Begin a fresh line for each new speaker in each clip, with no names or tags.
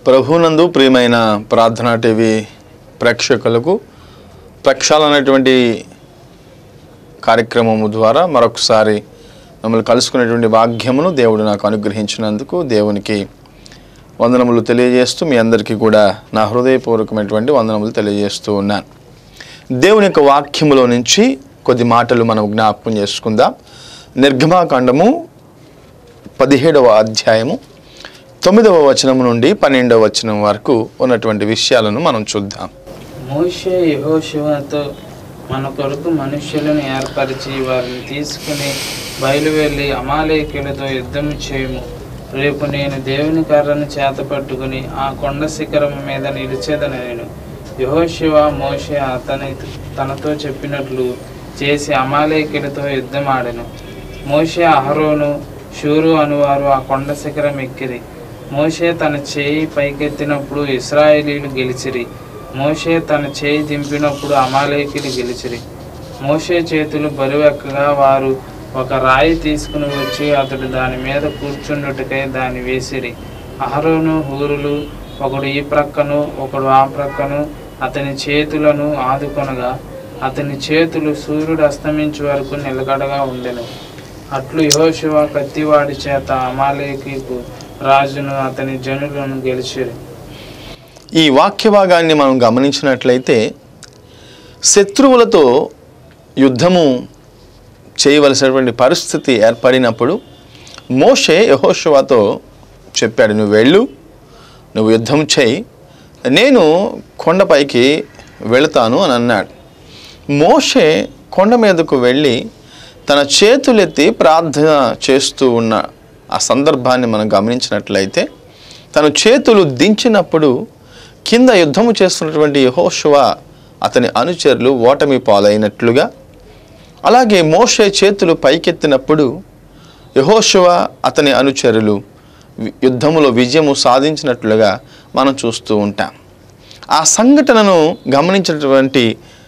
ప్రభునందు ప్రియమైన ప్రార్థనా టీవీ ప్రేక్షకులకు ప్రక్షాళన అనేటువంటి కార్యక్రమము ద్వారా మరొకసారి మమ్మల్ని కలుసుకునేటువంటి భాగ్యమును దేవుడు నాకు అనుగ్రహించినందుకు దేవునికి వందనములు తెలియజేస్తూ మీ అందరికీ కూడా నా హృదయపూర్వకమైనటువంటి వందనములు తెలియజేస్తూ ఉన్నాను దేవుని యొక్క వాక్యములో నుంచి కొద్ది మాటలు మనం జ్ఞాపకం చేసుకుందాం నిర్గమాకాండము పదిహేడవ అధ్యాయము తొమ్మిదవ వచనం నుండి పన్నెండవ వచనం వరకు ఉన్నటువంటి విషయాలను మనం చూద్దాం
మోషే యెహోషువతో మన కొరకు మనుష్యులను ఏర్పరిచి వారిని తీసుకుని బయలువెళ్ళి అమాలేకులతో యుద్ధం చేయము రేపు నేను దేవుని కర్రను చేత పట్టుకుని ఆ కొండ శిఖరం మీద నిలిచేదను నేను యెహోషువ మోషే అతని తనతో చెప్పినట్లు చేసి అమాలేకులతో యుద్ధం ఆడెను మోషే అహరోను షూరు అనువారు ఆ కొండ శిఖరం ఎక్కిరి మోషే తన చేయి పైకెత్తినప్పుడు ఇస్రాయేలీలు గెలిచిరి మోషే తన చేయి దింపినప్పుడు అమాలేకులు గెలిచిరి మోషే చేతులు బరువెక్కగా వారు ఒక రాయి తీసుకుని వచ్చి అతడు దాని మీద కూర్చుండుటకై దాన్ని వేసిరి అహరోను హూరులు ఒకడు ఈ ప్రక్కను ఒకడు ఆ ప్రక్కను అతని చేతులను ఆదుకొనగా అతని చేతులు సూర్యుడు అస్తమించే వరకు నిలకడగా ఉండెను అట్లు యెహోషువ కత్తివాడి చేత అమాలేకీకు రాజును అతని జనులను గెలిచిరి
ఈ వాక్య భాగాన్ని మనం గమనించినట్లయితే శత్రువులతో యుద్ధము చేయవలసినటువంటి పరిస్థితి ఏర్పడినప్పుడు మోషే యహోషువాతో చెప్పాడు నువ్వు వెళ్ళు నువ్వు యుద్ధం చేయి నేను కొండపైకి వెళతాను అని అన్నాడు మోషే కొండ మీదకు వెళ్ళి తన చేతులెత్తి ప్రార్థన చేస్తూ ఉన్న ఆ సందర్భాన్ని మనం గమనించినట్లయితే తను చేతులు దించినప్పుడు కింద యుద్ధము చేస్తున్నటువంటి యహోషువ అతని అనుచరులు ఓటమి పాలైనట్లుగా అలాగే మోషే చేతులు పైకెత్తినప్పుడు యహోషువ అతని అనుచరులు వి- యుద్ధములో విజయము సాధించినట్లుగా మనం చూస్తూ ఉంటాం ఆ సంఘటనను గమనించినటువంటి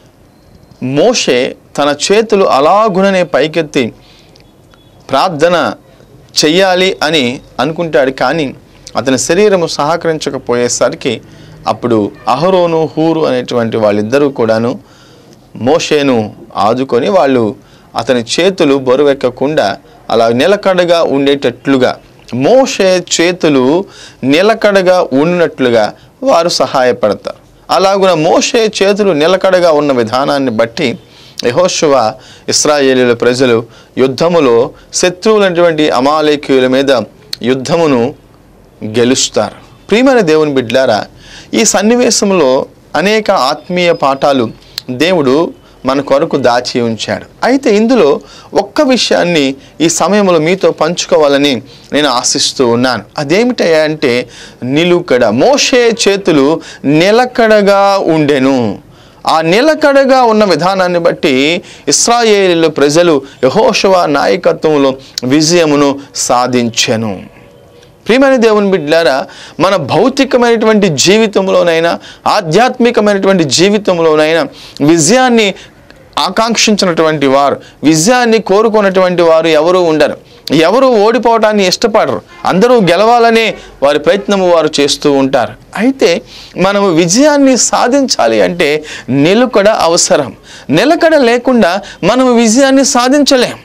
మోషే తన చేతులు అలాగుననే పైకెత్తి ప్రార్థన చెయ్యాలి అని అనుకుంటాడు కానీ అతని శరీరము సహకరించకపోయేసరికి అప్పుడు అహరోను హూరు అనేటువంటి వాళ్ళిద్దరూ కూడాను మోషేను ఆదుకొని వాళ్ళు అతని చేతులు బరువెక్కకుండా అలా నిలకడగా ఉండేటట్లుగా మోషే చేతులు నిలకడగా ఉన్నట్లుగా వారు సహాయపడతారు అలాగున మోషే చేతులు నిలకడగా ఉన్న విధానాన్ని బట్టి యెహోషువ ఇస్రాయేలీల ప్రజలు యుద్ధములో శత్రువులైనటువంటి అమాలేకీయుల మీద యుద్ధమును గెలుస్తారు ప్రియమైన దేవుని బిడ్లారా ఈ సన్నివేశంలో అనేక ఆత్మీయ పాఠాలు దేవుడు మన కొరకు దాచి ఉంచాడు అయితే ఇందులో ఒక్క విషయాన్ని ఈ సమయంలో మీతో పంచుకోవాలని నేను ఆశిస్తూ ఉన్నాను అదేమిటయ్యా అంటే నిలుకడ మోషే చేతులు నిలకడగా ఉండెను ఆ నిలకడగా ఉన్న విధానాన్ని బట్టి ఇస్రాయేలీల ప్రజలు యహోషువ నాయకత్వంలో విజయమును సాధించెను ప్రియమైన దేవుని బిడ్డారా మన భౌతికమైనటువంటి జీవితంలోనైనా ఆధ్యాత్మికమైనటువంటి జీవితంలోనైనా విజయాన్ని ఆకాంక్షించినటువంటి వారు విజయాన్ని కోరుకున్నటువంటి వారు ఎవరు ఉండరు ఎవరు ఓడిపోవటాన్ని ఇష్టపడరు అందరూ గెలవాలనే వారి ప్రయత్నము వారు చేస్తూ ఉంటారు అయితే మనము విజయాన్ని సాధించాలి అంటే నిలకడ అవసరం నిలకడ లేకుండా మనము విజయాన్ని సాధించలేం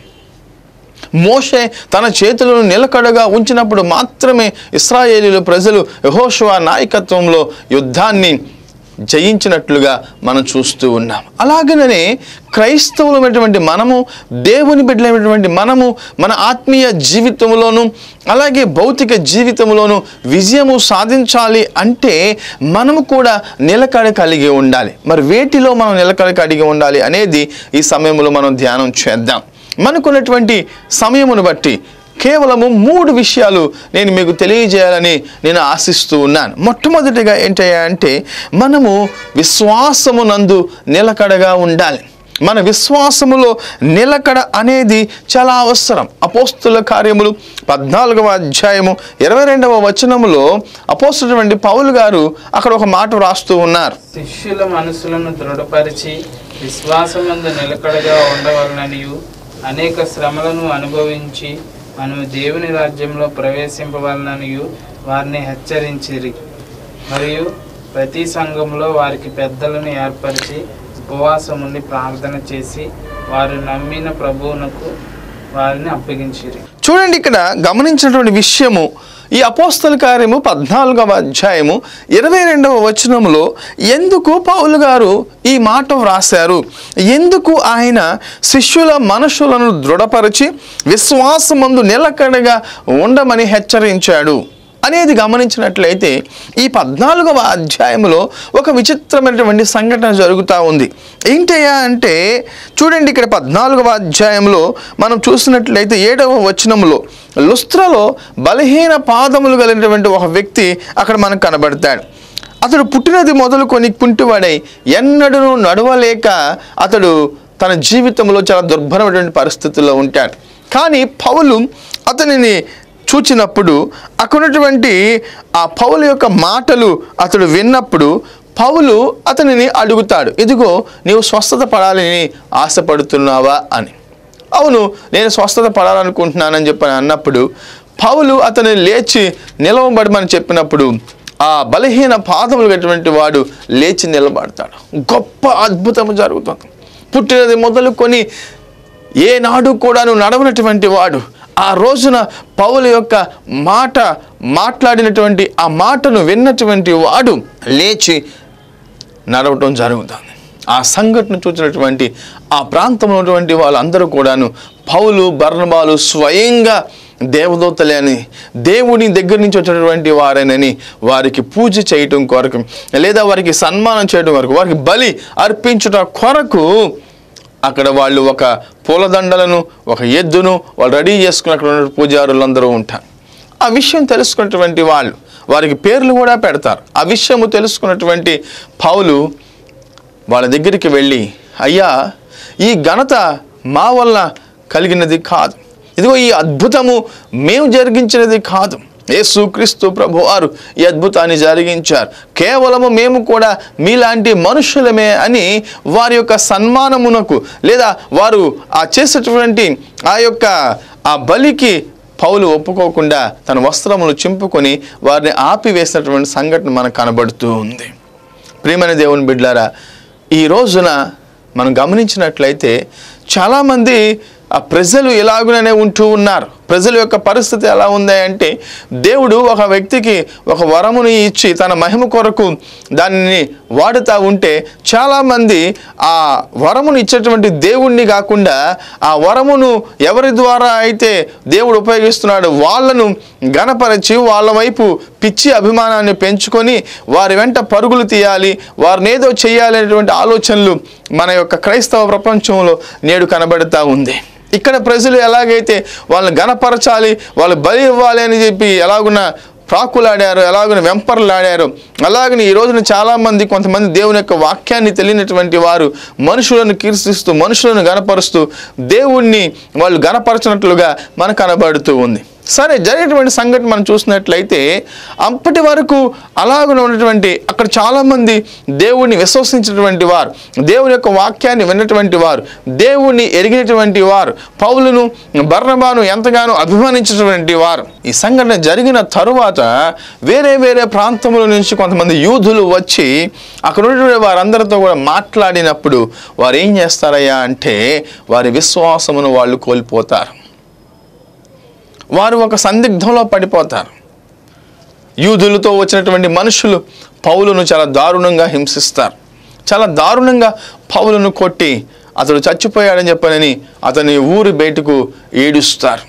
మోషే తన చేతులను నిలకడగా ఉంచినప్పుడు మాత్రమే ఇస్రాయేలీలు ప్రజలు యహోషువ నాయకత్వంలో యుద్ధాన్ని జయించినట్లుగా మనం చూస్తూ ఉన్నాం అలాగనే క్రైస్తవులమైనటువంటి మనము దేవుని బిడ్డలైనటువంటి మనము మన ఆత్మీయ జీవితంలోను అలాగే భౌతిక జీవితంలోను విజయము సాధించాలి అంటే మనము కూడా నిలకడ కలిగి ఉండాలి మరి వేటిలో మనం నిలకడ కలిగి ఉండాలి అనేది ఈ సమయంలో మనం ధ్యానం చేద్దాం మనకున్నటువంటి సమయమును బట్టి కేవలము మూడు విషయాలు నేను మీకు తెలియజేయాలని నేను ఆశిస్తూ ఉన్నాను మొట్టమొదటిగా ఏంటయ్యా అంటే మనము విశ్వాసమునందు నిలకడగా ఉండాలి మన విశ్వాసములో నిలకడ అనేది చాలా అవసరం అపోస్తుల కార్యములు పద్నాలుగవ అధ్యాయము ఇరవై రెండవ వచనములో అపోస్తున్నటువంటి పౌలు గారు అక్కడ ఒక మాట వ్రాస్తూ ఉన్నారు
శిష్యుల మనసులను దృఢపరిచి విశ్వాసమందు నిలకడగా ఉండవలననియు అనేక శ్రమలను అనుభవించి మనము దేవుని రాజ్యంలో ప్రవేశింపవలననియు వారిని హెచ్చరించిరి మరియు ప్రతి సంఘంలో వారికి పెద్దలను ఏర్పరిచి ఉపవాసం ఉండి ప్రార్థన చేసి వారు నమ్మిన ప్రభువునకు వారిని అప్పగించిరి
చూడండి ఇక్కడ గమనించినటువంటి విషయము ఈ అపోస్తల కార్యము పద్నాలుగవ అధ్యాయము ఇరవై రెండవ వచనములో ఎందుకు పౌలు గారు ఈ మాట వ్రాశారు ఎందుకు ఆయన శిష్యుల మనసులను దృఢపరిచి విశ్వాసమందు నిలకడగా ఉండమని హెచ్చరించాడు అనేది గమనించినట్లయితే ఈ పద్నాలుగవ అధ్యాయంలో ఒక విచిత్రమైనటువంటి సంఘటన జరుగుతూ ఉంది ఏంటయ్యా అంటే చూడండి ఇక్కడ పద్నాలుగవ అధ్యాయంలో మనం చూసినట్లయితే ఏడవ వచనంలో లుస్త్రలో బలహీన పాదములు కలిగినటువంటి ఒక వ్యక్తి అక్కడ మనకు కనబడతాడు అతడు పుట్టినది మొదలుకొని కుంటివాడై ఎన్నడూ నడవలేక అతడు తన జీవితంలో చాలా దుర్భరమైనటువంటి పరిస్థితుల్లో ఉంటాడు కానీ పౌలు అతనిని చూచినప్పుడు అక్కడ ఉన్నటువంటి ఆ పౌలు యొక్క మాటలు అతడు విన్నప్పుడు పౌలు అతనిని అడుగుతాడు ఇదిగో నీవు స్వస్థత పడాలని ఆశపడుతున్నావా అని అవును నేను స్వస్థత పడాలనుకుంటున్నానని చెప్పని అన్నప్పుడు పౌలు అతని లేచి నిలవబడమని చెప్పినప్పుడు ఆ బలహీన పాదములు గటువంటి వాడు లేచి నిలబడతాడు గొప్ప అద్భుతం జరుగుతుంది పుట్టినది మొదలుకొని ఏనాడు కూడాను నడవనటువంటి వాడు ఆ రోజున పౌలు యొక్క మాట మాట్లాడినటువంటి ఆ మాటను విన్నటువంటి వాడు లేచి నడవటం జరుగుతుంది ఆ సంఘటన చూసినటువంటి ఆ ప్రాంతంలో ఉన్నటువంటి వాళ్ళందరూ కూడాను పౌలు బర్ణబాలు స్వయంగా దేవదూతలే అని దేవుని దగ్గర నుంచి వచ్చినటువంటి వారేనని వారికి పూజ చేయటం కొరకు లేదా వారికి సన్మానం చేయడం కొరకు వారికి బలి అర్పించుట కొరకు అక్కడ వాళ్ళు ఒక పూలదండలను ఒక ఎద్దును వాళ్ళు రెడీ చేసుకుని అక్కడ ఉన్న పూజారులందరూ ఉంటారు ఆ విషయం తెలుసుకున్నటువంటి వాళ్ళు వారికి పేర్లు కూడా పెడతారు ఆ విషయము తెలుసుకున్నటువంటి పౌలు వాళ్ళ దగ్గరికి వెళ్ళి అయ్యా ఈ ఘనత మా వల్ల కలిగినది కాదు ఇదిగో ఈ అద్భుతము మేము జరిగించినది కాదు యేసుక్రీస్తు ప్రభువారు ఈ అద్భుతాన్ని జరిగించారు కేవలము మేము కూడా మీలాంటి మనుషులమే అని వారి యొక్క సన్మానమునకు లేదా వారు ఆ చేసేటువంటి ఆ యొక్క ఆ బలికి పౌలు ఒప్పుకోకుండా తన వస్త్రములు చింపుకొని వారిని ఆపివేసినటువంటి సంఘటన మనకు కనబడుతూ ఉంది ప్రియమైన దేవుని బిడ్లారా ఈ రోజున మనం గమనించినట్లయితే చాలామంది ఆ ప్రజలు ఎలాగుననే ఉంటూ ఉన్నారు ప్రజల యొక్క పరిస్థితి ఎలా ఉంది అంటే దేవుడు ఒక వ్యక్తికి ఒక వరముని ఇచ్చి తన మహిమ కొరకు దానిని వాడుతూ ఉంటే చాలామంది ఆ వరమును ఇచ్చేటువంటి దేవుణ్ణి కాకుండా ఆ వరమును ఎవరి ద్వారా అయితే దేవుడు ఉపయోగిస్తున్నాడు వాళ్ళను గణపరిచి వాళ్ళ వైపు పిచ్చి అభిమానాన్ని పెంచుకొని వారి వెంట పరుగులు తీయాలి వారిని ఏదో చేయాలి అనేటువంటి ఆలోచనలు మన యొక్క క్రైస్తవ ప్రపంచంలో నేడు కనబడుతూ ఉంది ఇక్కడ ప్రజలు ఎలాగైతే వాళ్ళని గణపరచాలి వాళ్ళు బలి ఇవ్వాలి అని చెప్పి ఎలాగున్న ప్రాకులాడారు ఎలాగున వెంపర్లాడారు అలాగని ఈ రోజున చాలామంది కొంతమంది దేవుని యొక్క వాక్యాన్ని తెలియనటువంటి వారు మనుషులను కీర్తిస్తూ మనుషులను గణపరుస్తూ దేవుణ్ణి వాళ్ళు గణపరచినట్లుగా మనకు కనబడుతూ ఉంది సరే జరిగినటువంటి సంఘటన మనం చూసినట్లయితే అప్పటి వరకు అలాగనే ఉన్నటువంటి అక్కడ చాలామంది దేవుణ్ణి విశ్వసించినటువంటి వారు దేవుని యొక్క వాక్యాన్ని విన్నటువంటి వారు దేవుణ్ణి ఎరిగినటువంటి వారు పౌలును బర్ణబాను ఎంతగానో అభిమానించినటువంటి వారు ఈ సంఘటన జరిగిన తరువాత వేరే వేరే ప్రాంతముల నుంచి కొంతమంది యూదులు వచ్చి అక్కడ ఉన్నటువంటి వారందరితో కూడా మాట్లాడినప్పుడు వారు ఏం చేస్తారయ్యా అంటే వారి విశ్వాసమును వాళ్ళు కోల్పోతారు వారు ఒక సందిగ్ధంలో పడిపోతారు యూదులతో వచ్చినటువంటి మనుషులు పౌలును చాలా దారుణంగా హింసిస్తారు చాలా దారుణంగా పౌలును కొట్టి అతడు చచ్చిపోయాడని చెప్పనని అతని ఊరి బయటకు ఏడుస్తారు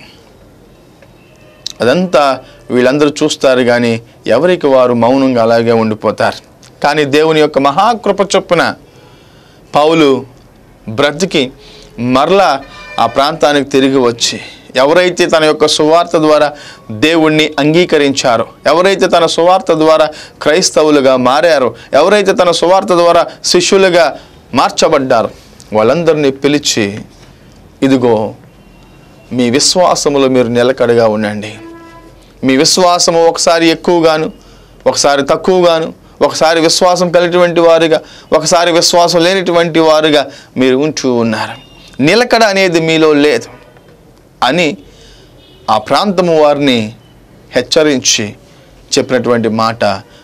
అదంతా వీళ్ళందరూ చూస్తారు కానీ ఎవరికి వారు మౌనంగా అలాగే ఉండిపోతారు కానీ దేవుని యొక్క మహాకృప చొప్పున పౌలు బ్రతికి మరలా ఆ ప్రాంతానికి తిరిగి వచ్చి ఎవరైతే తన యొక్క సువార్త ద్వారా దేవుణ్ణి అంగీకరించారో ఎవరైతే తన సువార్త ద్వారా క్రైస్తవులుగా మారారో ఎవరైతే తన సువార్త ద్వారా శిష్యులుగా మార్చబడ్డారో వాళ్ళందరినీ పిలిచి ఇదిగో మీ విశ్వాసములో మీరు నిలకడగా ఉండండి మీ విశ్వాసము ఒకసారి ఎక్కువగాను ఒకసారి తక్కువగాను ఒకసారి విశ్వాసం కలిగినటువంటి వారుగా ఒకసారి విశ్వాసం లేనిటువంటి వారుగా మీరు ఉంటూ ఉన్నారు నిలకడ అనేది మీలో లేదు అని ఆ ప్రాంతము వారిని హెచ్చరించి చెప్పినటువంటి మాట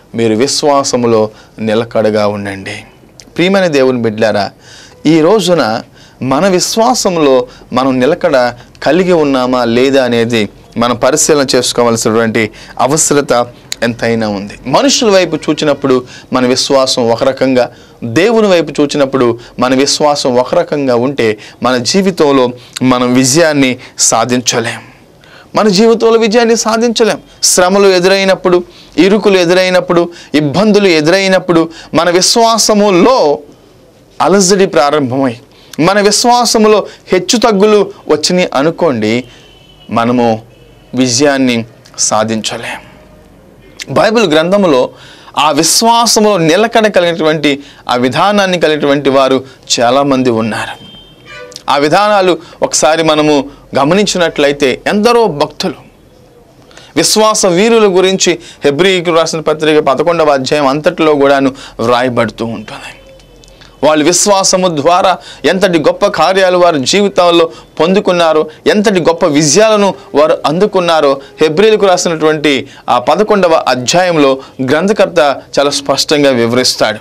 మీరు విశ్వాసములో నిలకడగా ఉండండి ప్రియమైన దేవుని బిడ్డారా ఈ రోజున మన విశ్వాసంలో మనం నిలకడ కలిగి ఉన్నామా లేదా అనేది మనం పరిశీలన చేసుకోవాల్సినటువంటి అవసరత ఎంతైనా ఉంది మనుషుల వైపు చూచినప్పుడు మన విశ్వాసం ఒక రకంగా దేవుని వైపు చూచినప్పుడు మన విశ్వాసం ఒక రకంగా ఉంటే మన జీవితంలో మనం విజయాన్ని సాధించలేం మన జీవితంలో విజయాన్ని సాధించలేం శ్రమలు ఎదురైనప్పుడు ఇరుకులు ఎదురైనప్పుడు ఇబ్బందులు ఎదురైనప్పుడు మన విశ్వాసములో అలజడి ప్రారంభమై మన విశ్వాసములో హెచ్చు తగ్గులు వచ్చినాయి అనుకోండి మనము విజయాన్ని సాధించలేం బైబిల్ గ్రంథములో ఆ విశ్వాసములో నిలకడ కలిగినటువంటి ఆ విధానాన్ని కలిగినటువంటి వారు చాలామంది ఉన్నారు ఆ విధానాలు ఒకసారి మనము గమనించినట్లయితే ఎందరో భక్తులు విశ్వాస వీరుల గురించి హెబ్రికి రాసిన పత్రిక పదకొండవ అధ్యాయం అంతటిలో కూడాను వ్రాయబడుతూ ఉంటుంది వాళ్ళ విశ్వాసము ద్వారా ఎంతటి గొప్ప కార్యాలు వారి జీవితాల్లో పొందుకున్నారో ఎంతటి గొప్ప విజయాలను వారు అందుకున్నారో హెబ్రిలకు రాసినటువంటి ఆ పదకొండవ అధ్యాయంలో గ్రంథకర్త చాలా స్పష్టంగా వివరిస్తాడు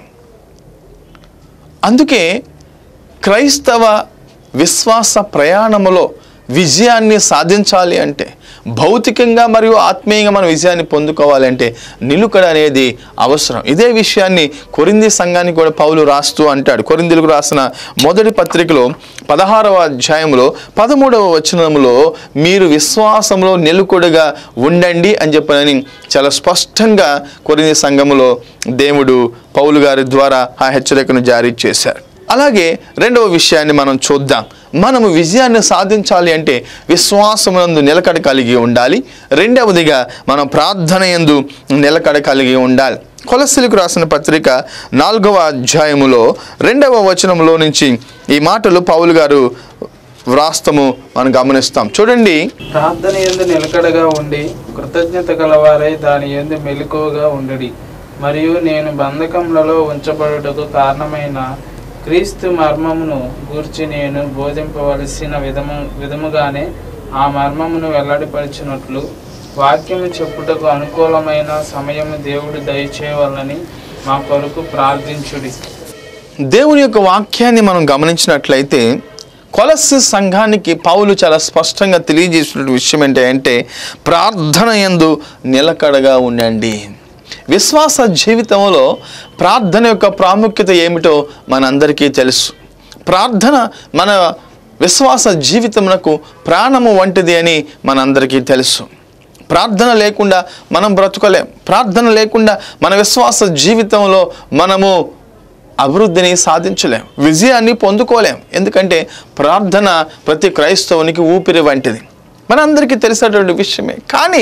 అందుకే క్రైస్తవ విశ్వాస ప్రయాణములో విజయాన్ని సాధించాలి అంటే భౌతికంగా మరియు ఆత్మీయంగా మన విజయాన్ని పొందుకోవాలంటే నిలుకడ అనేది అవసరం ఇదే విషయాన్ని కొరింది సంఘానికి కూడా పౌలు రాస్తూ అంటాడు కొరిందులకు రాసిన మొదటి పత్రికలో పదహారవ అధ్యాయంలో పదమూడవ వచనంలో మీరు విశ్వాసంలో నిలుకడగా ఉండండి అని చెప్పనని చాలా స్పష్టంగా కొరింది సంఘములో దేవుడు పౌలు గారి ద్వారా ఆ హెచ్చరికను జారీ చేశారు అలాగే రెండవ విషయాన్ని మనం చూద్దాం మనము విజయాన్ని సాధించాలి అంటే విశ్వాసమునందు నిలకడ కలిగి ఉండాలి రెండవదిగా మనం ప్రార్థన యందు నిలకడ కలిగి ఉండాలి కొలసిలకు రాసిన పత్రిక నాలుగవ అధ్యాయములో రెండవ వచనంలో నుంచి ఈ మాటలు పౌలు గారు వ్రాస్తము మనం గమనిస్తాం చూడండి
ప్రార్థన ఎందు నిలకడగా ఉండి కృతజ్ఞత గలవారై దాని ఎందు మెలకువగా ఉండడి మరియు నేను బంధకములలో ఉంచబడుటకు కారణమైన క్రీస్తు మర్మమును గూర్చి నేను బోధింపవలసిన విధము విధముగానే ఆ మర్మమును వెల్లడిపరిచినట్లు వాక్యము చెప్పుటకు అనుకూలమైన సమయము దేవుడు దయచేయవలని మా కొరకు ప్రార్థించుడి
దేవుని యొక్క వాక్యాన్ని మనం గమనించినట్లయితే కొలస్సి సంఘానికి పౌలు చాలా స్పష్టంగా తెలియజేసిన విషయం ఏంటంటే ప్రార్థన యందు నిలకడగా ఉండండి విశ్వాస జీవితంలో ప్రార్థన యొక్క ప్రాముఖ్యత ఏమిటో మనందరికీ తెలుసు ప్రార్థన మన విశ్వాస జీవితమునకు ప్రాణము వంటిది అని మనందరికీ తెలుసు ప్రార్థన లేకుండా మనం బ్రతకలేం ప్రార్థన లేకుండా మన విశ్వాస జీవితంలో మనము అభివృద్ధిని సాధించలేం విజయాన్ని పొందుకోలేం ఎందుకంటే ప్రార్థన ప్రతి క్రైస్తవునికి ఊపిరి వంటిది మనందరికీ తెలిసినటువంటి విషయమే కానీ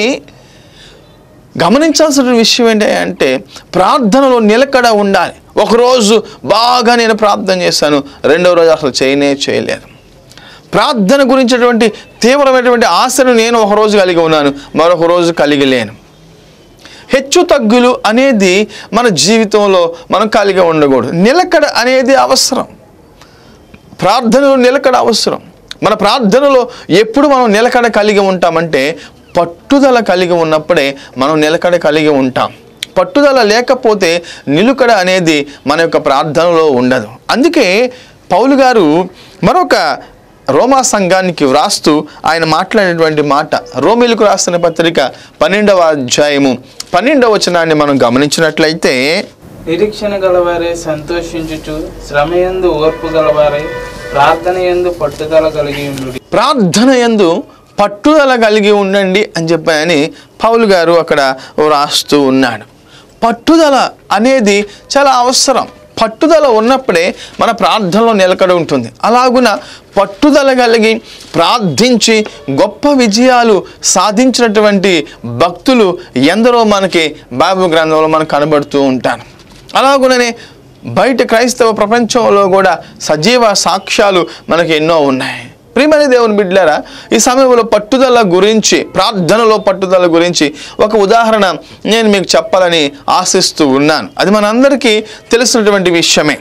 గమనించాల్సిన విషయం ఏంటి అంటే ప్రార్థనలో నిలకడ ఉండాలి ఒకరోజు బాగా నేను ప్రార్థన చేశాను రెండవ రోజు అసలు చేయనే చేయలేదు ప్రార్థన గురించినటువంటి తీవ్రమైనటువంటి ఆశను నేను ఒక రోజు కలిగి ఉన్నాను మరొక రోజు కలిగి లేను హెచ్చు తగ్గులు అనేది మన జీవితంలో మనం కలిగి ఉండకూడదు నిలకడ అనేది అవసరం ప్రార్థనలో నిలకడ అవసరం మన ప్రార్థనలో ఎప్పుడు మనం నిలకడ కలిగి ఉంటామంటే పట్టుదల కలిగి ఉన్నప్పుడే మనం నిలకడ కలిగి ఉంటాం పట్టుదల లేకపోతే నిలుకడ అనేది మన యొక్క ప్రార్థనలో ఉండదు అందుకే పౌలు గారు మరొక రోమా సంఘానికి వ్రాస్తూ ఆయన మాట్లాడినటువంటి మాట రోమిలకు రాసిన పత్రిక పన్నెండవ అధ్యాయము పన్నెండవ వచనాన్ని మనం గమనించినట్లయితే
నిరీక్షణ గలవారే సంతోషించుచు శ్రమయందు ఓర్పు గలవారే ప్రార్థన యందు పట్టుదల కలిగి ఉండు
ప్రార్థన యందు పట్టుదల కలిగి ఉండండి అని చెప్పని పౌలు గారు అక్కడ రాస్తూ ఉన్నాడు పట్టుదల అనేది చాలా అవసరం పట్టుదల ఉన్నప్పుడే మన ప్రార్థనలో నిలకడ ఉంటుంది అలాగున పట్టుదల కలిగి ప్రార్థించి గొప్ప విజయాలు సాధించినటువంటి భక్తులు ఎందరో మనకి బైబిల్ గ్రంథంలో మనకు కనబడుతూ ఉంటారు అలాగుననే బయట క్రైస్తవ ప్రపంచంలో కూడా సజీవ సాక్ష్యాలు మనకి ఎన్నో ఉన్నాయి ప్రియమైన దేవుని బిడ్డలారా ఈ సమయంలో పట్టుదల గురించి ప్రార్థనలో పట్టుదల గురించి ఒక ఉదాహరణ నేను మీకు చెప్పాలని ఆశిస్తూ ఉన్నాను అది మనందరికీ తెలిసినటువంటి విషయమే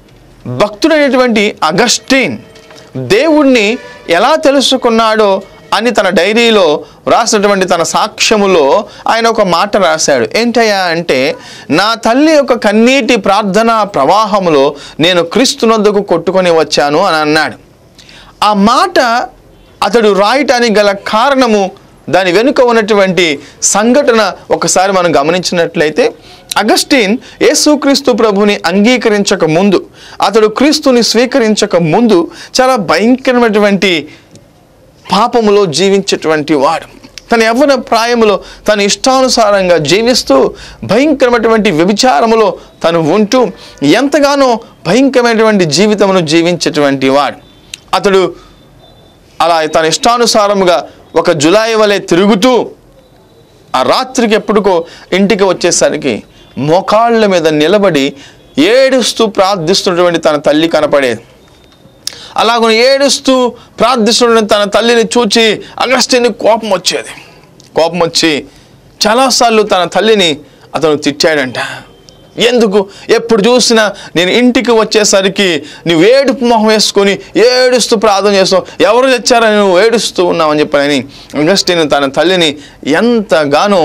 భక్తుడైనటువంటి అగస్టిన్ దేవుణ్ణి ఎలా తెలుసుకున్నాడో అని తన డైరీలో రాసినటువంటి తన సాక్ష్యములో ఆయన ఒక మాట రాశాడు ఏంటయ్యా అంటే నా తల్లి యొక్క కన్నీటి ప్రార్థన ప్రవాహములో నేను క్రీస్తునొద్దకు కొట్టుకొని వచ్చాను అని అన్నాడు ఆ మాట అతడు రాయటానికి గల కారణము దాని వెనుక ఉన్నటువంటి సంఘటన ఒకసారి మనం గమనించినట్లయితే అగస్టిన్ యేసుక్రీస్తు ప్రభుని అంగీకరించక ముందు అతడు క్రీస్తుని స్వీకరించక ముందు చాలా భయంకరమైనటువంటి పాపములో జీవించేటువంటి వాడు తన యవ్వన ప్రాయములో తన ఇష్టానుసారంగా జీవిస్తూ భయంకరమైనటువంటి వ్యభిచారములో తను ఉంటూ ఎంతగానో భయంకరమైనటువంటి జీవితమును జీవించేటువంటి వాడు అతడు అలా తన ఇష్టానుసారముగా ఒక జులాయి వలె తిరుగుతూ ఆ రాత్రికి ఎప్పుడుకో ఇంటికి వచ్చేసరికి మోకాళ్ళ మీద నిలబడి ఏడుస్తూ ప్రార్థిస్తున్నటువంటి తన తల్లి కనపడేది అలాగ ఏడుస్తూ ప్రార్థిస్తున్న తన తల్లిని చూచి అగస్టిని కోపం వచ్చేది కోపం వచ్చి చాలాసార్లు తన తల్లిని అతను తిట్టాడంట ఎందుకు ఎప్పుడు చూసినా నేను ఇంటికి వచ్చేసరికి నువ్వు ఏడుపు మొహం వేసుకొని ఏడుస్తూ ప్రార్థన చేస్తావు ఎవరు తెచ్చారని నువ్వు ఏడుస్తూ ఉన్నావు అని చెప్పని అగస్టిన్ తన తల్లిని ఎంతగానో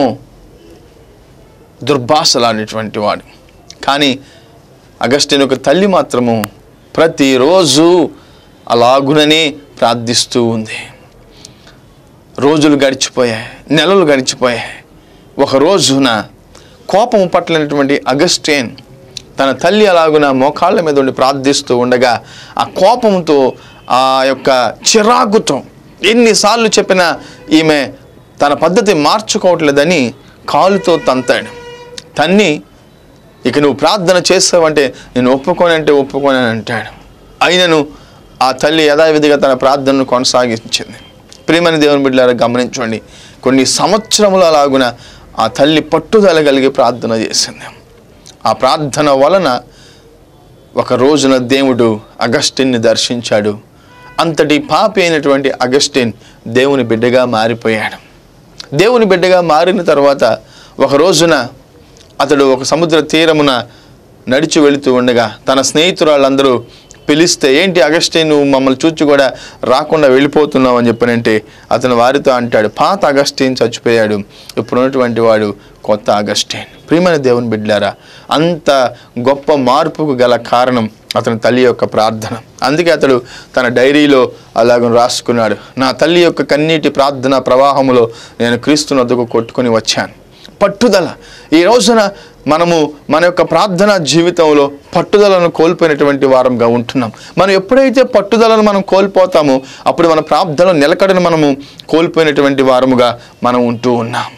దుర్భాషలాడినటువంటి వాడు కానీ అగస్టిన్ ఒక తల్లి మాత్రము ప్రతిరోజు అలాగుననే ప్రార్థిస్తూ ఉంది రోజులు గడిచిపోయాయి నెలలు గడిచిపోయాయి ఒక రోజున కోపం పట్లనటువంటి అగస్టేన్ తన తల్లి అలాగున మోకాళ్ళ మీద ఉండి ప్రార్థిస్తూ ఉండగా ఆ కోపంతో ఆ యొక్క చిరాకుతో ఎన్నిసార్లు చెప్పినా ఈమె తన పద్ధతి మార్చుకోవట్లేదని కాలుతో తంతాడు తన్ని ఇక నువ్వు ప్రార్థన చేస్తావంటే నేను ఒప్పుకోనంటే ఒప్పుకోనని అంటాడు అయినను ఆ తల్లి యథావిధిగా తన ప్రార్థనను కొనసాగించింది ప్రియమని దేవుని బిడ్డలారా గమనించండి కొన్ని సంవత్సరముల అలాగున ఆ తల్లి పట్టుదల కలిగి ప్రార్థన చేసింది ఆ ప్రార్థన వలన ఒక రోజున దేవుడు అగస్టిన్ని దర్శించాడు అంతటి పాపి అయినటువంటి అగస్టిన్ దేవుని బిడ్డగా మారిపోయాడు దేవుని బిడ్డగా మారిన తర్వాత ఒక రోజున అతడు ఒక సముద్ర తీరమున నడిచి వెళుతూ ఉండగా తన స్నేహితురాళ్ళందరూ పిలిస్తే ఏంటి అగస్టిన్ నువ్వు మమ్మల్ని చూచి కూడా రాకుండా వెళ్ళిపోతున్నావు అని చెప్పనంటే అతను వారితో అంటాడు పాత అగస్టిన్ చచ్చిపోయాడు ఇప్పుడు ఉన్నటువంటి వాడు కొత్త అగస్టిన్ ప్రియమైన దేవుని బిడ్డారా అంత గొప్ప మార్పుకు గల కారణం అతని తల్లి యొక్క ప్రార్థన అందుకే అతడు తన డైరీలో అలాగ రాసుకున్నాడు నా తల్లి యొక్క కన్నీటి ప్రార్థన ప్రవాహములో నేను క్రీస్తునొద్దకు కొట్టుకొని వచ్చాను పట్టుదల ఈ రోజున మనము మన యొక్క ప్రార్థన జీవితంలో పట్టుదలను కోల్పోయినటువంటి వారంగా ఉంటున్నాం మనం ఎప్పుడైతే పట్టుదలను మనం కోల్పోతామో అప్పుడు మన ప్రార్థన నిలకడను మనము కోల్పోయినటువంటి వారముగా మనం ఉంటూ ఉన్నాం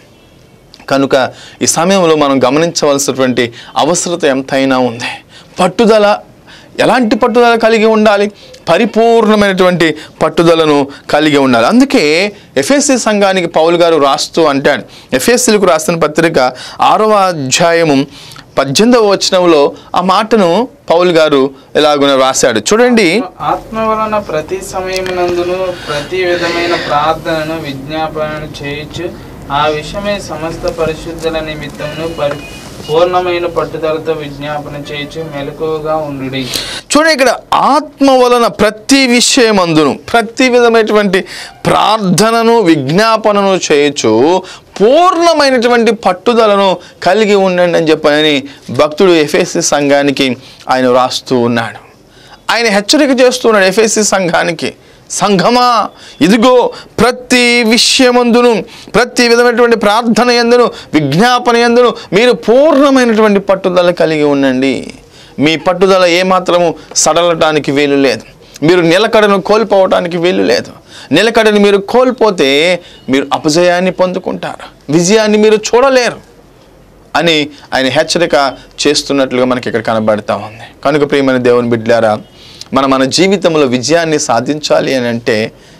కనుక ఈ సమయంలో మనం గమనించవలసినటువంటి అవసరత ఎంతైనా ఉంది పట్టుదల ఎలాంటి పట్టుదల కలిగి ఉండాలి పరిపూర్ణమైనటువంటి పట్టుదలను కలిగి ఉండాలి అందుకే ఎఫ్ఎస్సి సంఘానికి పౌలు గారు రాస్తూ అంటాడు ఎఫ్ఎస్సీలకు రాసిన పత్రిక ఆరవ అధ్యాయము పద్దెనిమిదవ వచనంలో ఆ మాటను పౌలు గారు ఎలాగున రాశాడు చూడండి
ఆత్మ వలన ప్రతి సమయమునందును ప్రతి విధమైన ప్రార్థనను విజ్ఞాపనను చేయొచ్చు ఆ విషయమై సమస్త పరిశుద్ధుల నిమిత్తమును పరి పూర్ణమైన పట్టుదలతో విజ్ఞాపన చేయొచ్చు మెలకువగా ఉండుడి
చూడండి ఇక్కడ ఆత్మ వలన ప్రతి విషయమందును ప్రతి విధమైనటువంటి ప్రార్థనను విజ్ఞాపనను చేయొచ్చు పూర్ణమైనటువంటి పట్టుదలను కలిగి ఉండండి అని చెప్పని భక్తుడు ఎఫ్ఎస్సి సంఘానికి ఆయన రాస్తూ ఉన్నాడు ఆయన హెచ్చరిక చేస్తున్నాడు ఎఫ్ఎస్సి సంఘానికి సంఘమా ఇదిగో ప్రతి విషయమందును ప్రతి విధమైనటువంటి ప్రార్థన ఎందును విజ్ఞాపన ఎందును మీరు పూర్ణమైనటువంటి పట్టుదల కలిగి ఉండండి మీ పట్టుదల ఏమాత్రము సడలటానికి వీలు లేదు మీరు నిలకడను కోల్పోవటానికి వీలు లేదు నిలకడని మీరు కోల్పోతే మీరు అపజయాన్ని పొందుకుంటారు విజయాన్ని మీరు చూడలేరు అని ఆయన హెచ్చరిక చేస్తున్నట్లుగా మనకి ఇక్కడ కనబడతా ఉంది కనుక ప్రియమైన దేవుని బిడ్డారా మనం మన జీవితంలో విజయాన్ని సాధించాలి అని అంటే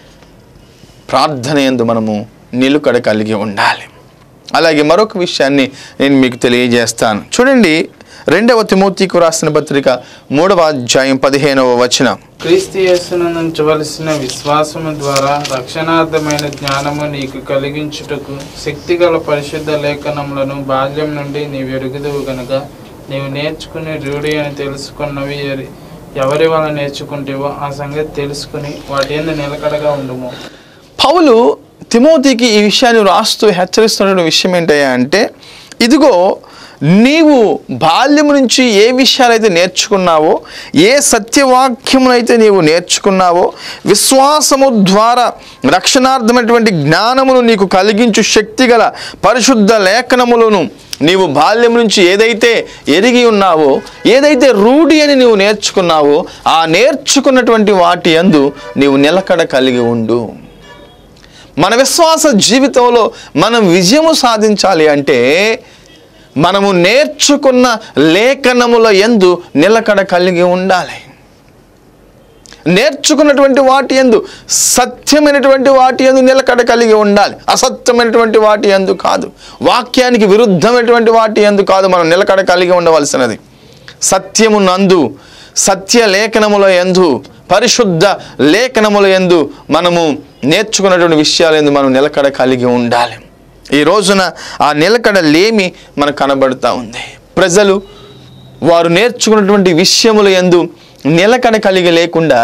ప్రార్థన ఎందు మనము నిలుకడ కలిగి ఉండాలి అలాగే మరొక విషయాన్ని నేను మీకు తెలియజేస్తాను చూడండి రెండవ తిమోతికు రాసిన పత్రిక మూడవ అధ్యాయం పదిహేనవ వచనం
క్రీస్తు యేసునందుంచవలసిన విశ్వాసము ద్వారా రక్షణార్థమైన జ్ఞానము నీకు కలిగించుటకు శక్తిగల పరిశుద్ధ లేఖనములను బాల్యం నుండి నీవు ఎరుగుదువు గనుక నీవు నేర్చుకుని రూఢి అని తెలుసుకున్నవి ఎరి- ఎవరి వల్ల నేర్చుకుంటేవో ఆ సంగతి తెలుసుకుని వాటి ఎందు నిలకడగా ఉండుము
పౌలు తిమోతికి ఈ విషయాన్ని రాస్తూ హెచ్చరిస్తున్న విషయం ఏంటయ్యా అంటే ఇదిగో నీవు బాల్యం నుంచి ఏ విషయాలైతే నేర్చుకున్నావో ఏ సత్యవాక్యమునైతే నీవు నేర్చుకున్నావో విశ్వాసము ద్వారా రక్షణార్థమైనటువంటి జ్ఞానమును నీకు కలిగించు శక్తి గల పరిశుద్ధ లేఖనములను నీవు బాల్యం నుంచి ఏదైతే ఎరిగి ఉన్నావో ఏదైతే రూఢి అని నీవు నేర్చుకున్నావో ఆ నేర్చుకున్నటువంటి వాటి అందు నీవు నిలకడ కలిగి ఉండు మన విశ్వాస జీవితంలో మనం విజయము సాధించాలి అంటే మనము నేర్చుకున్న లేఖనముల ఎందు నిలకడ కలిగి ఉండాలి నేర్చుకున్నటువంటి వాటి ఎందు సత్యమైనటువంటి వాటి ఎందు నిలకడ కలిగి ఉండాలి అసత్యమైనటువంటి వాటి ఎందు కాదు వాక్యానికి విరుద్ధమైనటువంటి వాటి ఎందు కాదు మనం నిలకడ కలిగి ఉండవలసినది సత్యము నందు సత్య లేఖనముల ఎందు పరిశుద్ధ లేఖనముల ఎందు మనము నేర్చుకున్నటువంటి విషయాల ఎందు మనం నిలకడ కలిగి ఉండాలి ఈ రోజున ఆ నిలకడ లేమి మనకు కనబడుతూ ఉంది ప్రజలు వారు నేర్చుకున్నటువంటి విషయముల ఎందు నిలకడ కలిగి లేకుండా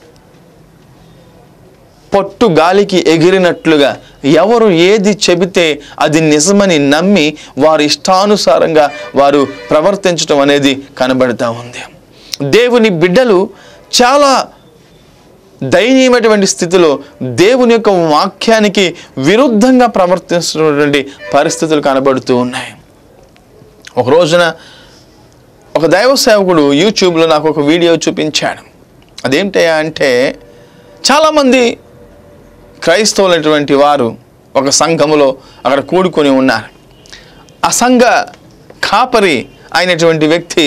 పొట్టు గాలికి ఎగిరినట్లుగా ఎవరు ఏది చెబితే అది నిజమని నమ్మి వారి ఇష్టానుసారంగా వారు ప్రవర్తించడం అనేది కనబడుతూ ఉంది దేవుని బిడ్డలు చాలా దయనీయమైనటువంటి స్థితిలో దేవుని యొక్క వాక్యానికి విరుద్ధంగా ప్రవర్తిస్తున్నటువంటి పరిస్థితులు కనబడుతూ ఉన్నాయి ఒక రోజున ఒక దైవ సేవకుడు యూట్యూబ్లో నాకు ఒక వీడియో చూపించాడు అదేంటయ్యా అంటే చాలామంది క్రైస్తవులైనటువంటి వారు ఒక సంఘములో అక్కడ కూడుకొని ఉన్నారు ఆ సంఘ కాపరి అయినటువంటి వ్యక్తి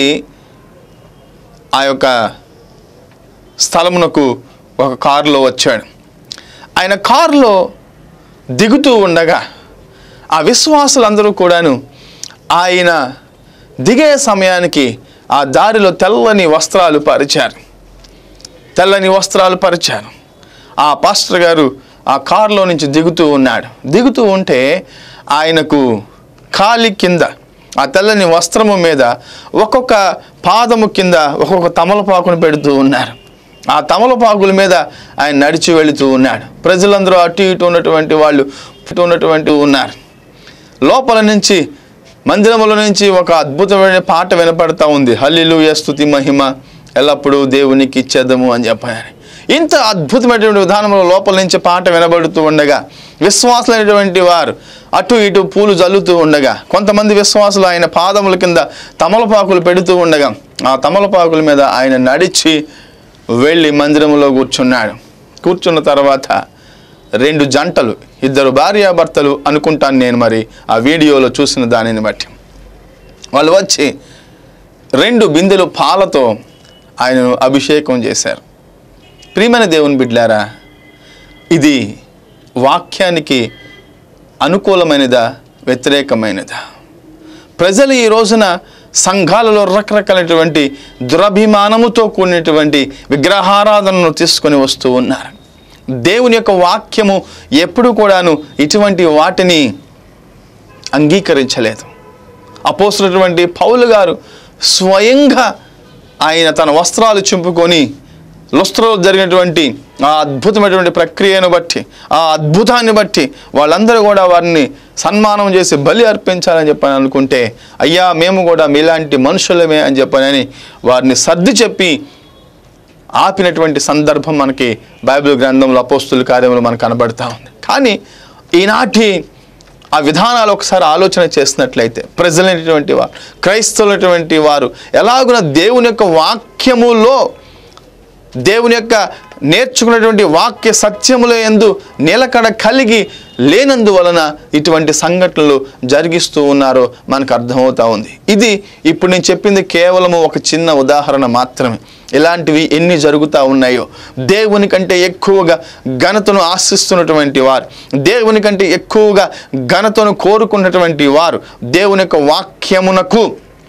ఆ యొక్క స్థలమునకు ఒక కారులో వచ్చాడు ఆయన కారులో దిగుతూ ఉండగా ఆ విశ్వాసులందరూ కూడాను ఆయన దిగే సమయానికి ఆ దారిలో తెల్లని వస్త్రాలు పరిచారు తెల్లని వస్త్రాలు పరిచారు ఆ పాస్టర్ గారు ఆ కారులో నుంచి దిగుతూ ఉన్నాడు దిగుతూ ఉంటే ఆయనకు కాలి కింద ఆ తెల్లని వస్త్రము మీద ఒక్కొక్క పాదము కింద ఒక్కొక్క తమలపాకును పెడుతూ ఉన్నారు ఆ తమలపాకుల మీద ఆయన నడిచి వెళుతూ ఉన్నాడు ప్రజలందరూ అటు ఇటు ఉన్నటువంటి వాళ్ళు ఇటు ఉన్నటువంటి ఉన్నారు లోపల నుంచి మందిరముల నుంచి ఒక అద్భుతమైన పాట వినపడతా ఉంది హల్లిలూయ స్తుతి మహిమ ఎల్లప్పుడూ దేవునికి ఇచ్చేద్దాము అని చెప్పాను ఇంత అద్భుతమైనటువంటి విధానంలో లోపల నుంచి పాట వినబడుతూ ఉండగా విశ్వాసులైనటువంటి వారు అటు ఇటు పూలు జల్లుతూ ఉండగా కొంతమంది విశ్వాసులు ఆయన పాదముల కింద తమలపాకులు పెడుతూ ఉండగా ఆ తమలపాకుల మీద ఆయన నడిచి వెళ్ళి మందిరంలో కూర్చున్నాడు కూర్చున్న తర్వాత రెండు జంటలు ఇద్దరు భార్యాభర్తలు అనుకుంటాను నేను మరి ఆ వీడియోలో చూసిన దానిని బట్టి వాళ్ళు వచ్చి రెండు బిందెలు పాలతో ఆయనను అభిషేకం చేశారు ప్రియమైన దేవుని బిడ్లారా ఇది వాక్యానికి అనుకూలమైనదా వ్యతిరేకమైనదా ప్రజలు ఈ రోజున సంఘాలలో రకరకాలైనటువంటి దురభిమానముతో కూడినటువంటి విగ్రహారాధనను తీసుకొని వస్తూ ఉన్నారు దేవుని యొక్క వాక్యము ఎప్పుడు కూడాను ఇటువంటి వాటిని అంగీకరించలేదు అపోసినటువంటి పౌలు గారు స్వయంగా ఆయన తన వస్త్రాలు చింపుకొని లుస్త్రలో జరిగినటువంటి ఆ అద్భుతమైనటువంటి ప్రక్రియను బట్టి ఆ అద్భుతాన్ని బట్టి వాళ్ళందరూ కూడా వారిని సన్మానం చేసి బలి అర్పించాలని చెప్పని అనుకుంటే అయ్యా మేము కూడా మీలాంటి మనుషులమే అని చెప్పనని వారిని సర్ది చెప్పి ఆపినటువంటి సందర్భం మనకి బైబిల్ గ్రంథంలో అపోస్తుల కార్యంలో మనకు కనబడతా ఉంది కానీ ఈనాటి ఆ విధానాలు ఒకసారి ఆలోచన చేసినట్లయితే ప్రజలైనటువంటి వారు క్రైస్తవులైనటువంటి వారు ఎలాగున దేవుని యొక్క వాక్యములో దేవుని యొక్క నేర్చుకున్నటువంటి వాక్య సత్యముల ఎందు నిలకడ కలిగి లేనందువలన ఇటువంటి సంఘటనలు జరిగిస్తూ ఉన్నారో మనకు అర్థమవుతా ఉంది ఇది ఇప్పుడు నేను చెప్పింది కేవలము ఒక చిన్న ఉదాహరణ మాత్రమే ఇలాంటివి ఎన్ని జరుగుతూ ఉన్నాయో దేవుని కంటే ఎక్కువగా ఘనతను ఆశిస్తున్నటువంటి వారు దేవుని కంటే ఎక్కువగా ఘనతను కోరుకున్నటువంటి వారు దేవుని యొక్క వాక్యమునకు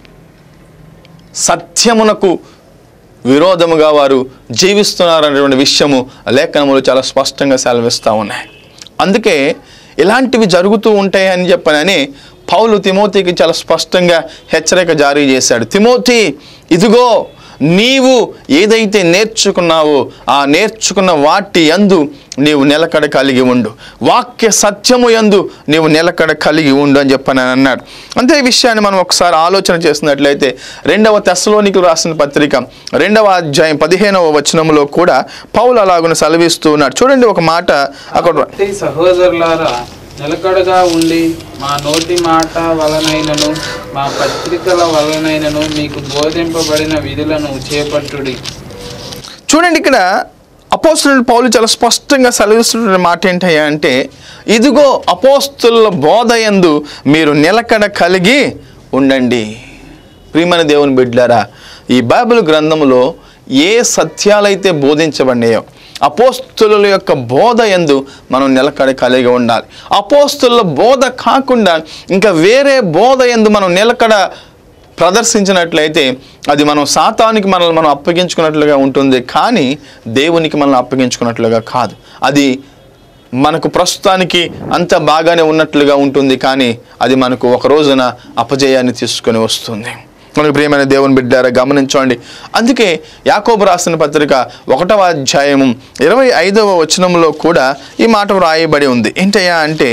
సత్యమునకు విరోధముగా వారు జీవిస్తున్నారనేటువంటి విషయము లేఖనములు చాలా స్పష్టంగా సెలవిస్తూ ఉన్నాయి అందుకే ఇలాంటివి జరుగుతూ ఉంటాయి అని చెప్పనని పౌలు తిమోతికి చాలా స్పష్టంగా హెచ్చరిక జారీ చేశాడు తిమోతి ఇదిగో నీవు ఏదైతే నేర్చుకున్నావో ఆ నేర్చుకున్న వాటి యందు నీవు నిలకడ కలిగి ఉండు వాక్య సత్యము యందు నీవు నిలకడ కలిగి ఉండు అని చెప్పని ఆయన అన్నాడు అంతే ఈ విషయాన్ని మనం ఒకసారి ఆలోచన చేసినట్లయితే రెండవ తెస్సలోనికి రాసిన పత్రిక రెండవ అధ్యాయం పదిహేనవ వచనములో కూడా పౌలు అలాగున సెలవిస్తూ ఉన్నాడు చూడండి ఒక మాట అక్కడ
కాబట్టి సహోదరులారా నిలకడగా ఉండి మా నోటి మాట వలనైనను మా పత్రికల వలనైనను మీకు బోధింపబడిన విధులను చేపట్టుడి
చూడండి ఇక్కడ అపోస్తులుడు పౌలు చాలా స్పష్టంగా సెలవిస్తున్న మాట ఏంటయ్యా అంటే ఇదిగో అపోస్తుల బోధ యందు మీరు నిలకడ కలిగి ఉండండి ప్రియమైన దేవుని బిడ్డారా ఈ బైబిల్ గ్రంథములో ఏ సత్యాలైతే బోధించబడినాయో అపోస్తుల యొక్క బోధ యందు మనం నిలకడ కలిగి ఉండాలి అపోస్తుల బోధ కాకుండా ఇంకా వేరే బోధ యందు మనం నిలకడ ప్రదర్శించినట్లయితే అది మనం సాతానికి మనల్ని మనం అప్పగించుకున్నట్లుగా ఉంటుంది కానీ దేవునికి మనల్ని అప్పగించుకున్నట్లుగా కాదు అది మనకు ప్రస్తుతానికి అంత బాగానే ఉన్నట్లుగా ఉంటుంది కానీ అది మనకు ఒక రోజున అపజయాన్ని తీసుకొని వస్తుంది మనకు ప్రియమైన దేవుని బిడ్డారా గమనించండి అందుకే యాకోబు రాసిన పత్రిక ఒకటవ అధ్యాయము ఇరవై ఐదవ వచనంలో కూడా ఈ మాట వ్రాయబడి ఉంది ఏంటయ్యా అంటే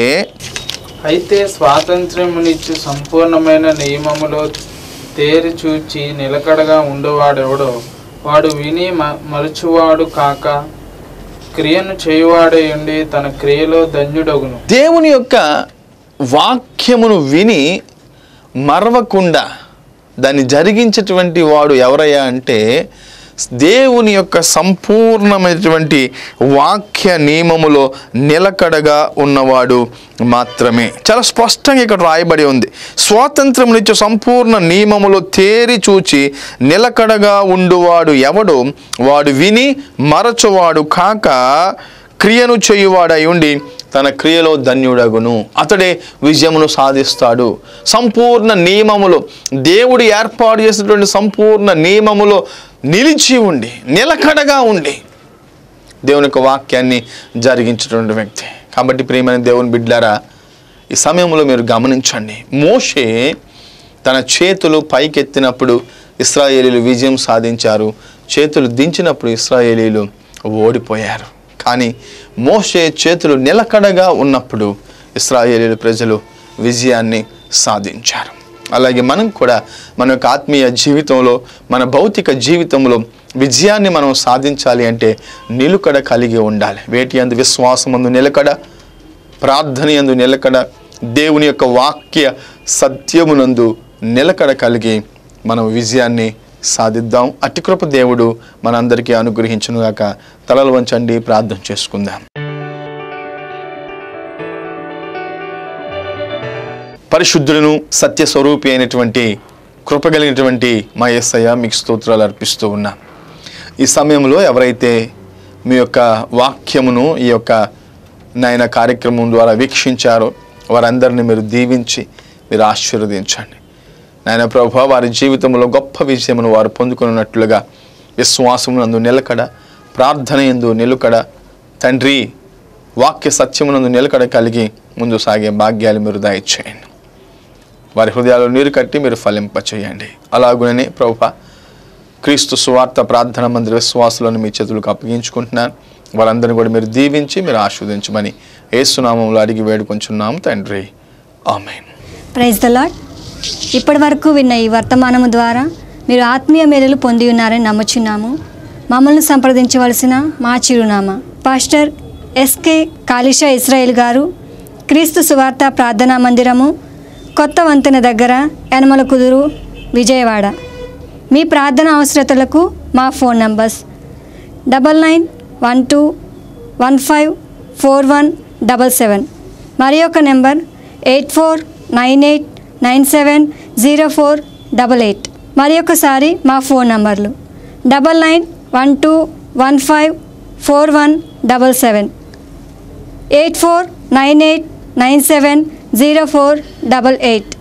అయితే స్వాతంత్ర్యమునిచ్చు సంపూర్ణమైన నియమములో తేరి చూచి నిలకడగా ఉండేవాడెవడో వాడు విని మ- మరచువాడు కాక క్రియను చేయువాడే ఉండి తన క్రియలో ధన్యుడగును
దేవుని యొక్క వాక్యమును విని మరవకుండా దాన్ని జరిగించేటువంటి వాడు ఎవరయ్యా అంటే దేవుని యొక్క సంపూర్ణమైనటువంటి వాక్య నియమములో నిలకడగా ఉన్నవాడు మాత్రమే చాలా స్పష్టంగా ఇక్కడ రాయబడి ఉంది స్వాతంత్రమునిచ్చే సంపూర్ణ నియమములో తేరి చూచి నిలకడగా ఉండువాడు ఎవడు వాడు విని మరచువాడు కాక క్రియను చేయువాడై ఉండి తన క్రియలో ధన్యుడగును అతడే విజయమును సాధిస్తాడు సంపూర్ణ నియమములో దేవుడు ఏర్పాటు చేసినటువంటి సంపూర్ణ నియమములో నిలిచి ఉండి నిలకడగా ఉండి దేవుని యొక్క వాక్యాన్ని జరిగించేటువంటి వ్యక్తి కాబట్టి ప్రియమైన దేవుని బిడ్లారా ఈ సమయంలో మీరు గమనించండి మోషే తన చేతులు పైకెత్తినప్పుడు ఇస్రాయేలీలు విజయం సాధించారు చేతులు దించినప్పుడు ఇస్రాయేలీలు ఓడిపోయారు కానీ మోషే చేతులు నిలకడగా ఉన్నప్పుడు ఇస్రాయేలీలు ప్రజలు విజయాన్ని సాధించారు అలాగే మనం కూడా మన యొక్క ఆత్మీయ జీవితంలో మన భౌతిక జీవితంలో విజయాన్ని మనం సాధించాలి అంటే నిలుకడ కలిగి ఉండాలి వేటి అందు విశ్వాసమందు నిలకడ ప్రార్థన యందు నిలకడ దేవుని యొక్క వాక్య సత్యమునందు నిలకడ కలిగి మనం విజయాన్ని సాధిద్దాం అట్టి కృప దేవుడు మనందరికీ అనుగ్రహించునుగాక తలలు వంచండి ప్రార్థన చేసుకుందాం పరిశుద్ధులను సత్య స్వరూపి అయినటువంటి కృప కలిగినటువంటి మా యేసయ్య మీకు స్తోత్రాలు అర్పిస్తూ ఉన్నా ఈ సమయంలో ఎవరైతే మీ యొక్క వాక్యమును ఈ యొక్క నాయన కార్యక్రమం ద్వారా వీక్షించారో వారందరిని మీరు దీవించి మీరు ఆశీర్వదించండి నాయన ప్రభు వారి జీవితంలో గొప్ప విజయమును వారు పొందుకున్నట్లుగా విశ్వాసమునందు నిలకడ ప్రార్థన ఎందు నిలుకడ తండ్రి వాక్య సత్యమునందు నిలకడ కలిగి ముందు సాగే భాగ్యాలు మీరు దయచేయండి వారి హృదయాలు నీరు కట్టి మీరు ఫలింపచేయండి అలాగుననే ప్రభు క్రీస్తు సువార్త ప్రార్థన మందిర విశ్వాసులను మీ చేతులకు అప్పగించుకుంటున్నాను వాళ్ళందరినీ కూడా మీరు దీవించి మీరు ఆస్వాదించమని ఏసునామంలో అడిగి వేడుకొంచున్నాము తండ్రి ఆమెన్
ప్రైజ్ ద లాడ్ ఇప్పటి వరకు విన్న ఈ వర్తమానము ద్వారా మీరు ఆత్మీయ మేలులు పొంది ఉన్నారని నమ్ముచున్నాము మమ్మల్ని సంప్రదించవలసిన మా చిరునామా పాస్టర్ ఎస్కే కాళిషా ఇస్రాయేల్ గారు క్రీస్తు సువార్త ప్రార్థనా మందిరము కొత్త వంతెన దగ్గర యనమల కుదురు విజయవాడ మీ ప్రార్థన అవసరతలకు మా phone numbers double nine one two one five four one double seven మరి ఒక number eight four nine eight nine seven zero four double eight మరి ఒకసారి మా ఫోన్ నంబర్లు double nine one two one five four one double seven eight four nine eight nine seven zero four double eight